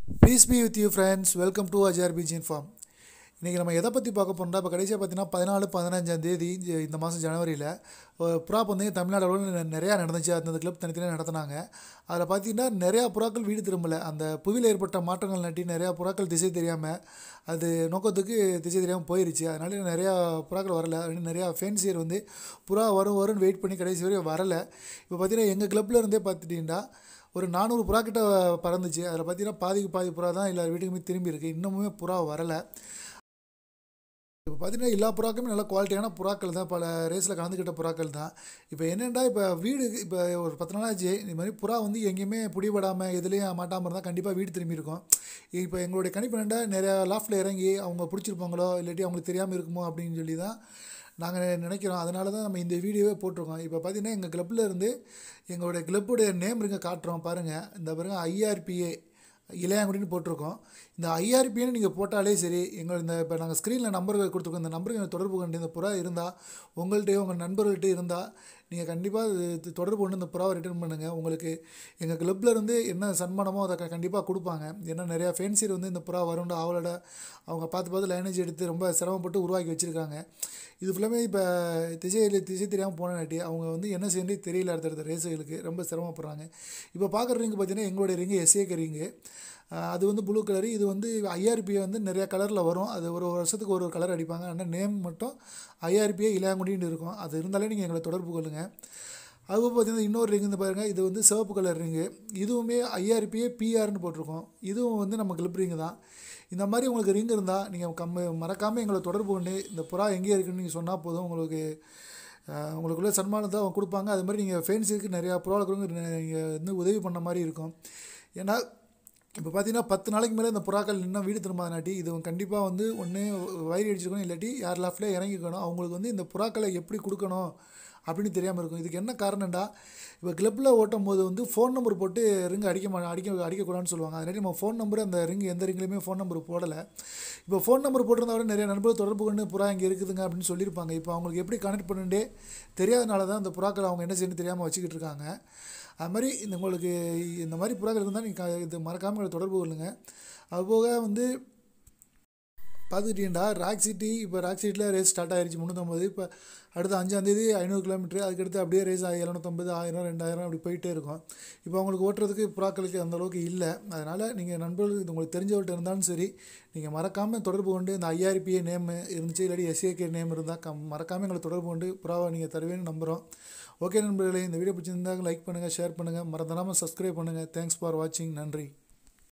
piece be with you friends welcome to அஜார்பிஜி inform இன்றைக்கி நம்ம எதை பற்றி பார்க்க போகிறோம்னா இப்போ கடைசியாக பார்த்தீங்கன்னா பதினாலு பதினஞ்சாம் தேதி இந்த- இந்த மாதம் ஜனவரியில் புறா பந்தயம் தமிழ்நாடு அளவில் நிறையா நடந்துச்சு அந்தந்த கிளப் தனித்தனியாக நடத்தினாங்க அதில் பார்த்தீங்கன்னா நிறையா புறாக்கள் வீடு திரும்பலை அந்த புவியில் ஏற்பட்ட மாற்றங்கள் நட்டி நிறையா புறாக்கள் திசை தெரியாமல் அது நோக்கத்துக்கு திசை தெரியாமல் போயிருச்சு அதனால நிறையா புறாக்கள் வரல அப்படின்னு நிறையா ஃபேன்சியர் வந்து புறா வரும் வரும்னு வெயிட் பண்ணி கடைசி வரையும் வரலை இப்போ பார்த்தீங்கன்னா எங்கள் கிளப்பில் இருந்தே பார்த்துட்டிங்கன்னா ஒரு நானூறு புறா கிட்ட பறந்துச்சு அதில் பார்த்தீங்கன்னா பாதிக்கு பாதி புறா தான் எல்லா வீட்டுக்குமே திரும்பி இருக்குது இன்னமுமே புறா வரலை இப்போ பார்த்தீங்கன்னா எல்லா புறாக்களுமே நல்ல குவாலிட்டியான புறாக்கள் தான் பல ரேஸில் கலந்துக்கிட்ட புறாக்கள் தான் இப்போ என்னென்னா இப்போ வீடு இப்போ ஒரு பத்து நாளாச்சு இந்த மாதிரி புறா வந்து எங்கேயுமே பிடிபடாமல் எதுலேயும் மாட்டாமல் இருந்தால் கண்டிப்பாக வீடு திரும்பி இருக்கும் இப்போ எங்களுடைய கணிப்பு என்னென்னா நிறையா லாஃப்டில் இறங்கி அவங்க பிடிச்சிருப்பாங்களோ இல்லாட்டி அவங்களுக்கு தெரியாமல் இருக்குமோ அப்படின்னு சொல்லி தான் நாங்கள் நினைக்கிறோம் அதனால தான் நம்ம இந்த வீடியோவே போட்டிருக்கோம் இப்போ பார்த்தீங்கன்னா எங்கள் கிளப்பில் இருந்து எங்களுடைய கிளப்புடைய நேம் இருங்க காட்டுறோம் பாருங்கள் இந்த பாருங்க ஐஆர்பிஏ இளையாங்குடின்னு போட்டிருக்கோம் இந்த ஐஆர்பின்னு நீங்கள் போட்டாலே சரி எங்கள் இந்த இப்போ நாங்கள் ஸ்க்ரீனில் நம்பர்கள் கொடுத்துருக்கோம் இந்த நம்பருக்கு எனக்கு தொடர்பு கொண்டு இந்த புறா இருந்தால் உங்கள்கிட்டயோ உங்கள் நண்பர்கள்ட்ட இருந்தால் நீங்கள் கண்டிப்பாக தொடர்பு கொண்டு இந்த புறாவை ரிட்டர்ன் பண்ணுங்கள் உங்களுக்கு எங்கள் கிளப்பில் இருந்து என்ன சன்மானமோ அதை க- கண்டிப்பாக கொடுப்பாங்க ஏன்னா நிறையா ஃபேன்சியர் வந்து இந்த புறா வரும்னு அவளோட அவங்க பார்த்து பார்த்து லைனேஜ் எடுத்து ரொம்ப சிரமப்பட்டு உருவாக்கி வச்சுருக்காங்க இது ஃபுல்லாமே இப்போ திசை திசை தெரியாமல் போனாட்டி அவங்க வந்து என்ன செய்யணும் தெரியல அடுத்தடுத்த ரேஸுகளுக்கு ரொம்ப சிரமப்படுறாங்க இப்போ பார்க்குற ரிங்கு பார்த்தீங்கன்னா எங்களுடைய ரிங்கு எஸ்ஏக்கு ரிங்கு அது வந்து ப்ளூ கலரு இது வந்து ஐஆர்பி வந்து நிறையா கலரில் வரும் அது ஒரு வருஷத்துக்கு ஒரு ஒரு கலர் அடிப்பாங்க ஆனால் நேம் மட்டும் ஐஆர்பிஏ இளையாங்குடின்னு இருக்கும் அது இருந்தாலே நீங்கள் எங்களை தொடர்பு கொள்ளுங்கள் அது பார்த்தீங்கன்னா இன்னொரு ரிங் இந்த பாருங்கள் இது வந்து சிவப்பு கலர் ரிங்கு இதுவுமே ஐஆர்பிஏ பிஆர்னு போட்டிருக்கோம் இதுவும் வந்து நம்ம கிளிப் ரிங்கு தான் இந்த மாதிரி உங்களுக்கு ரிங் இருந்தால் நீங்கள் கம்ம மறக்காமல் எங்களை தொடர்பு கொண்டு இந்த புறா எங்கே இருக்குன்னு நீங்கள் சொன்னால் போதும் உங்களுக்கு அஹ், உங்களுக்குள்ள சன்மானத்தை அவங்க கொடுப்பாங்க அது மாதிரி நீங்கள் ஃபேன்ஸுக்கு நிறையா புறாக்களுக்கு நீங்கள் வந்து உதவி பண்ண மாதிரி இருக்கும் ஏன்னா இப்போ பார்த்தீங்கன்னா பத்து நாளைக்கு மேலே இந்த புறாக்கள் இன்னும் வீடு திரும்பாதனாட்டி இது கண்டிப்பாக வந்து ஒன்று வயிறு அடிச்சிருக்கணும் இல்லாட்டி யார் லாஃப்டில் இறங்கிக்கணும் அவங்களுக்கு வந்து இந்த புறாக்களை எப்படி கொடுக்கணும் அப்படின்னு தெரியாமல் இருக்கும் இதுக்கு என்ன காரணம்டா இப்போ கிளப்பில் ஓட்டும் போது வந்து ஃபோன் நம்பர் போட்டு ரிங் அடிக்க மா அடிக்க அடிக்கக்கூடாதுன்னு சொல்லுவாங்க அதனால நம்ம ஃபோன் நம்பர் அந்த ரிங் எந்த ரிங்லையுமே ஃபோன் நம்பர் போடலை இப்போ ஃபோன் நம்பர் போட்டிருந்தா விட நிறைய நண்பர்கள் தொடர்பு கொண்டு புறா இங்கே இருக்குதுங்க அப்படின்னு சொல்லியிருப்பாங்க இப்போ அவங்களுக்கு எப்படி கனெக்ட் பண்ணுண்டே தெரியாதனால தான் அந்த புறாக்களை அவங்க என்ன செய்யணும் தெரியாமல் வச்சுக்கிட்டு இருக்காங்க அது மாதிரி இந்த உங்களுக்கு இந்த மாதிரி புறாக்கள் இருந்தால் நீங்கள் இது மறக்காமல் எங்களை தொடர்பு கொள்ளுங்கள் அதுபோக வந்து பார்த்துக்கிட்டீங்கன்னா ராக் சிட்டி இப்போ ராக் சிட்டியில் ரேஸ் ஸ்டார்ட் ஆயிருச்சு முந்நூற்றம்பது இப்போ அடுத்த அஞ்சாந்தேதி ஐநூறு கிலோமீட்டர் அதுக்கடுத்து அப்படியே ரேஸ் எழுநூற்றம்பது ஆயிரம் ரெண்டாயிரம் அப்படி போயிட்டே இருக்கும் இப்போ அவங்களுக்கு ஓட்டுறதுக்கு புறாக்களுக்கு அந்த அளவுக்கு இல்லை அதனால் நீங்கள் நண்பர்கள் இது உங்களுக்கு தெரிஞ்சவர்கிட்ட இருந்தாலும் சரி நீங்கள் மறக்காமல் தொடர்பு கொண்டு இந்த ஐஆர்பிஏ நேம் இருந்துச்சு இல்லாட்டி எஸ்ஏகே நேம் இருந்தால் கம் மறக்காமல் எங்களை தொடர்பு கொண்டு புறாவை நீங்கள் தருவேன்னு நம்புகிறோம் ஓகே நண்பர்களே இந்த வீடியோ பிடிச்சிருந்தாங்க லைக் பண்ணுங்கள் ஷேர் பண்ணுங்கள் மறந்துடாமல் சப்ஸ்கிரைப் பண்ணுங்கள் தேங்க்ஸ் ஃபார் வாட்சிங் நன்றி